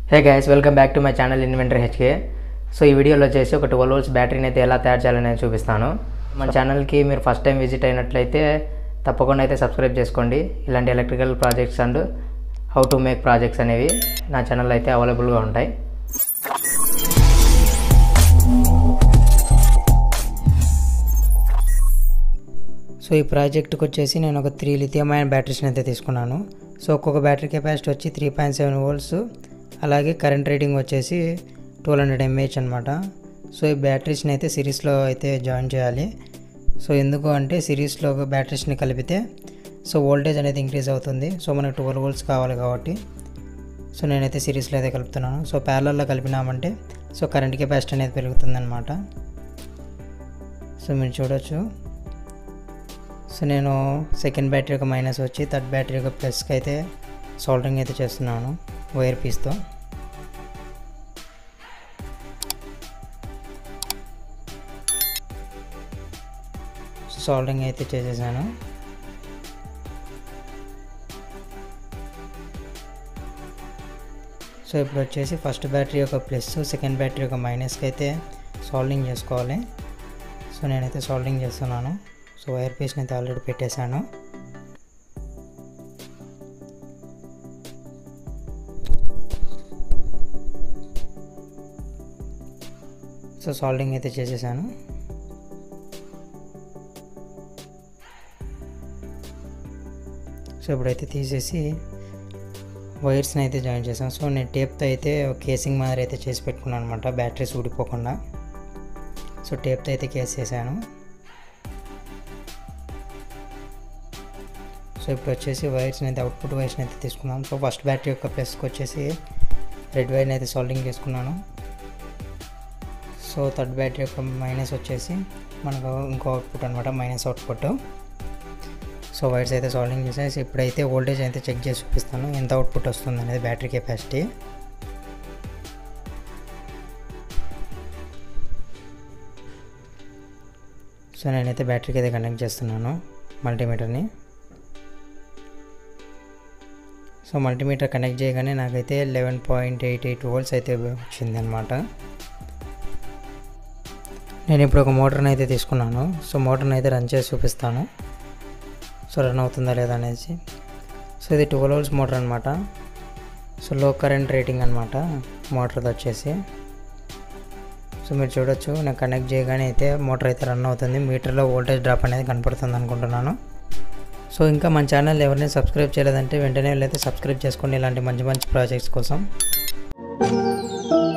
hey guys welcome back to my channel Inventor HK so ఈ వీడియోలో వచ్చేసి ఒక ట్వెల్వ్ వోల్ట్స్ బ్యాటరీని అయితే ఎలా తయారు చేయాలని నేను చూపిస్తాను మన ఛానల్కి మీరు ఫస్ట్ టైం విజిట్ అయినట్లయితే తప్పకుండా అయితే సబ్స్క్రైబ్ చేసుకోండి ఇలాంటి electrical projects and how to make projects అనేవి నా ఛానల్లో అయితే అవైలబుల్గా ఉంటాయి సో ఈ ప్రాజెక్ట్కి వచ్చేసి నేను ఒక త్రీ లిథియం అయన్ బ్యాటరీస్ని అయితే తీసుకున్నాను సో ఒక్కొక్క బ్యాటరీ కెపాసిటీ వచ్చి త్రీ పాయింట్ సెవెన్ వోల్ట్స్ అలాగే కరెంట్ రేటింగ్ వచ్చేసి ట్వెల్వ్ హండ్రెడ్ ఎంఏహెచ్ అనమాట సో ఈ బ్యాటరీస్ని అయితే సిరీస్లో అయితే జాయిన్ చేయాలి సో ఎందుకు అంటే సిరీస్లో బ్యాటరీస్ని కలిపితే సో వోల్టేజ్ అనేది ఇంక్రీజ్ అవుతుంది సో మనకు ట్వెల్వ్ వోల్ట్స్ కావాలి కాబట్టి సో నేనైతే సిరీస్లో అయితే కలుపుతున్నాను సో ప్యారలల్లో కలిపినామంటే సో కరెంట్ కెపాసిటీ అనేది పెరుగుతుంది అనమాట సో మీరు చూడొచ్చు సో నేను సెకండ్ బ్యాటరీ యొక్క మైనస్ వచ్చి థర్డ్ బ్యాటరీ యొక్క ప్లస్కి అయితే సోల్డరింగ్ అయితే చేస్తున్నాను వైర్ పీస్తో సోల్డరింగ్ అయితే చేసేసాను సో ఇప్పుడు వచ్చేసి ఫస్ట్ బ్యాటరీ యొక్క ప్లస్ సెకండ్ బ్యాటరీ యొక్క మైనస్కి అయితే సోల్డింగ్ చేసుకోవాలి సో నేనైతే సోల్డింగ్ చేస్తున్నాను సో వైర్ పీస్ని అయితే ఆల్రెడీ పెట్టేశాను సో సాల్డింగ్ అయితే చేసేసాను సో ఇప్పుడైతే తీసేసి వైర్స్ని అయితే జాయిన్ చేసాను సో నేను టేప్తో అయితే ఒక కేసింగ్ మాదిరి అయితే చేసి పెట్టుకున్నాను అనమాట బ్యాటరీస్ ఊడిపోకుండా సో టేప్తో అయితే కేస్ చేశాను సో ఇప్పుడు వచ్చేసి వైర్స్ని అయితే అవుట్పుట్ వైర్స్ని అయితే తీసుకున్నాం సో ఫస్ట్ బ్యాటరీ యొక్క ప్లస్కి వచ్చేసి రెడ్ వైర్ని అయితే సాల్డింగ్ చేసుకున్నాను సో థర్డ్ బ్యాటరీ యొక్క మైనస్ వచ్చేసి మనకు ఇంకో అవుట్పుట్ అనమాట మైనస్ అవుట్పుట్ సో వైర్స్ అయితే సాల్డింగ్ చేసేసి ఇప్పుడైతే వోల్టేజ్ అయితే చెక్ చేసి చూపిస్తాను ఎంత అవుట్పుట్ వస్తుంది అనేది బ్యాటరీ కెపాసిటీ సో నేనైతే బ్యాటరీకి అయితే కనెక్ట్ చేస్తున్నాను మల్టీమీటర్ని సో మల్టీమీటర్ కనెక్ట్ చేయగానే నాకైతే eleven point eight eight volts అయితే వచ్చింది అనమాట నేను ఇప్పుడు ఒక మోటార్ని అయితే తీసుకున్నాను సో మోటార్ని అయితే రన్ చేసి చూపిస్తాను సో రన్ అవుతుందా లేదా అనేసి సో ఇది ట్వెల్వ్ వోల్ట్స్ మోటార్ అనమాట సో లో కరెంట్ రేటింగ్ అనమాట మోటార్ది వచ్చేసి సో మీరు చూడొచ్చు నేను కనెక్ట్ చేయగానే అయితే మోటార్ అయితే రన్ అవుతుంది మీటర్లో వోల్టేజ్ డ్రాప్ అనేది కనపడుతుంది అనుకుంటున్నాను సో ఇంకా మన ఛానల్ ఎవరిని సబ్స్క్రైబ్ చేయలేదంటే వెంటనే వెళ్ళైతే సబ్స్క్రైబ్ చేసుకోండి ఇలాంటి మంచి మంచి ప్రాజెక్ట్స్ కోసం